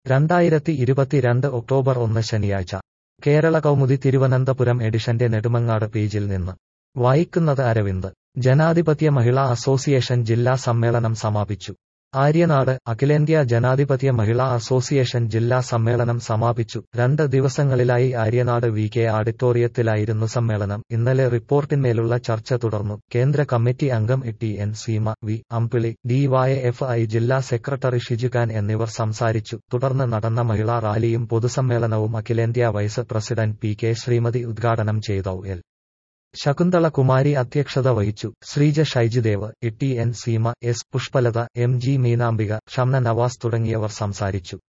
രണ്ടായിരത്തി ഇരുപത്തിരണ്ട് ഒക്ടോബർ ഒന്ന് ശനിയാഴ്ച കേരള കൗമുദി തിരുവനന്തപുരം എഡിഷന്റെ നെടുമങ്ങാട് പേജിൽ നിന്ന് വായിക്കുന്നത് അരവിന്ദ് ജനാധിപത്യ മഹിളാ അസോസിയേഷൻ ജില്ലാ സമ്മേളനം സമാപിച്ചു ആര്യനാട് അഖിലേന്ത്യാ ജനാധിപത്യ മഹിളാ അസോസിയേഷൻ ജില്ലാ സമ്മേളനം സമാപിച്ചു രണ്ട് ദിവസങ്ങളിലായി ആര്യനാട് വി കെ ഓഡിറ്റോറിയത്തിലായിരുന്നു സമ്മേളനം ഇന്നലെ റിപ്പോർട്ടിന്മേലുള്ള ചർച്ച തുടർന്നു കേന്ദ്ര കമ്മിറ്റി അംഗം T N Seema V Ambili DYFI ജില്ലാ സെക്രട്ടറി ഷിജുഖാൻ എന്നിവർ സംസാരിച്ചു തുടർന്ന് നടന്ന മഹിളാ റാലിയും പൊതുസമ്മേളനവും അഖിലേന്ത്യാ vice president P K Sreemathi ഉദ്ഘാടനം ചെയ്തു എൽ ശകുന്തള കുമാരി അധ്യക്ഷത വഹിച്ചു Sreeja Shaijudev T N Seema S Pushpalatha M G Meenambika Shamna Navas തുടങ്ങിയവർ സംസാരിച്ചു